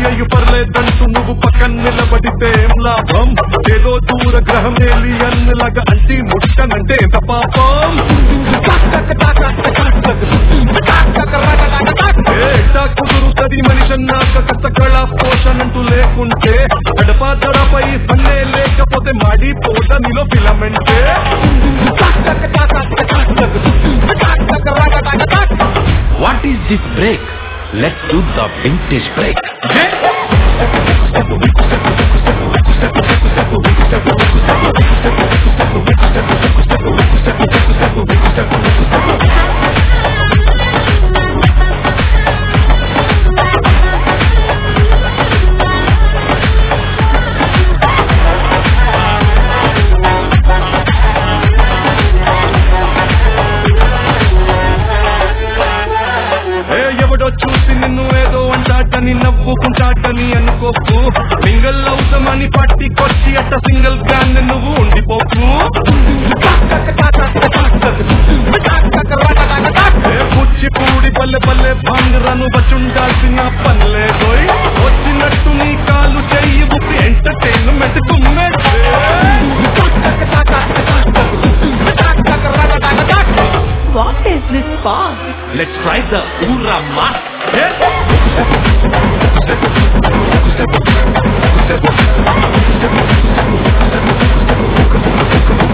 చేయు పర్లేదంటూ నువ్వు పక్కన నిలబడితే ఏం లాభం ఏదో దూర గ్రహం ఏలియన్ లాగా అంటి ముట్టనంటే ఎంత పాపం ఏటా కుదురుతది మనిషన్నాక కష్టకళ పోషణంటూ లేకుంటే గడప దడపై పన్నే లేకపోతే మాడిపోత నీలో ఫిలమెంటే What is this break? Let's do the vintage break. ఏ ఎవడో చూసి నిన్ను ఏదో అంటాటని నవ్వుకుంటాటని అనుకోకు సింగిల్ అవుతామని పట్టికొచ్చి అట్ట సింగిల్ గాన్ నువ్వు ఉండిపోకు ఏ కూచిపూడి పల్లె పల్లె భాంగరను బచుండాల్సిన పల్లె పోయి వచ్చినట్టు నీ కాలు చెయ్యి ఊపి ఎంటర్టైన్మెంట్ కుమ్మెట్టే What is this spark? Let's try the Ura Mask. Yeah.